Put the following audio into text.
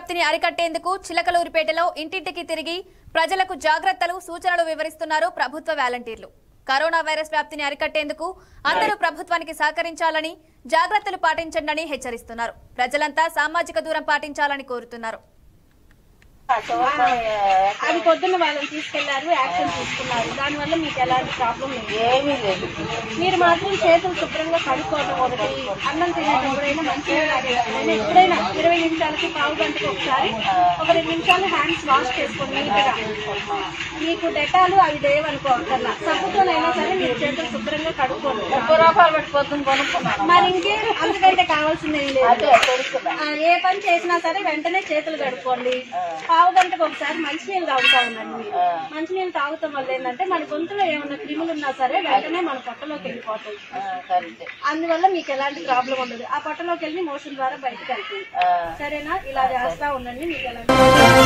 వ్యాప్తిని అరికట్టేందుకు చిలకలూరిపేటలో ఇంటింటికి తిరిగి ప్రజలకు జాగ్రత్తలు సూచనలు వివరిస్తున్నారు ప్రభుత్వ వాలంటీర్లు కరోనా వైరస్ వ్యాప్తిని అరికట్టేందుకు అందరూ ప్రభుత్వానికి సహకరించాలని జాగ్రత్తలు పాటించండి హెచ్చరిస్తున్నారు ప్రజలంతా సామాజిక దూరం పాటించాలని కోరుతున్నారు అది పొద్దున్న వాళ్ళని తీసుకెళ్లారు యాక్షన్ తీసుకున్నారు దానివల్ల మీకు ఎలాంటి ప్రాబ్లం లేదు ఏమీ లేదు మీరు మాత్రం చేతులు శుభ్రంగా కడుక్కోవడం ఒకటి అన్నం తినేటప్పుడైనా మంచిగా తాగేటప్పుడైనా ఎప్పుడైనా ఇరవై నిమిషాలకి పావు గంటకు ఒకసారి ఒక రెండు నిమిషాలు హ్యాండ్స్ వాష్ చేసుకోండి నీట్గా మీకు డెటాలు అవి లేవనుకోవద్దల్లా సబ్బుతోనైనా సరే మీరు చేతులు శుభ్రంగా కడుక్కోండి ముప్పై రూపాయలు పెట్టి పొద్దున్న కొనుక్కున్నాను మరి ఇంకే అంతకంటే కావాల్సింది ఏం లేదు అదే కొనుక్కున్నా ఆ, ఏ పని చేసినా సరే వెంటనే చేతులు కడుక్కోండి పావు గంటకు ఒకసారి మంచినీళ్ళు తాగుతా ఉండండి మీరు. మంచినీళ్ళు తాగుతాం వల్ల ఏంటంటే మన గొంతులో ఏమన్నా క్రిములు ఉన్నా సరే వెంటనే మన పొట్టలోకి వెళ్ళిపోతాయి కరెక్ట్ అందువల్ల మీకు ఎలాంటి ప్రాబ్లం ఉండదు ఆ పొట్టలోకి వెళ్ళి మోషన్ ద్వారా బయటకు వెళ్తుంది సరేనా ఇలా చేస్తా ఉండండి మీకు ఎలాంటి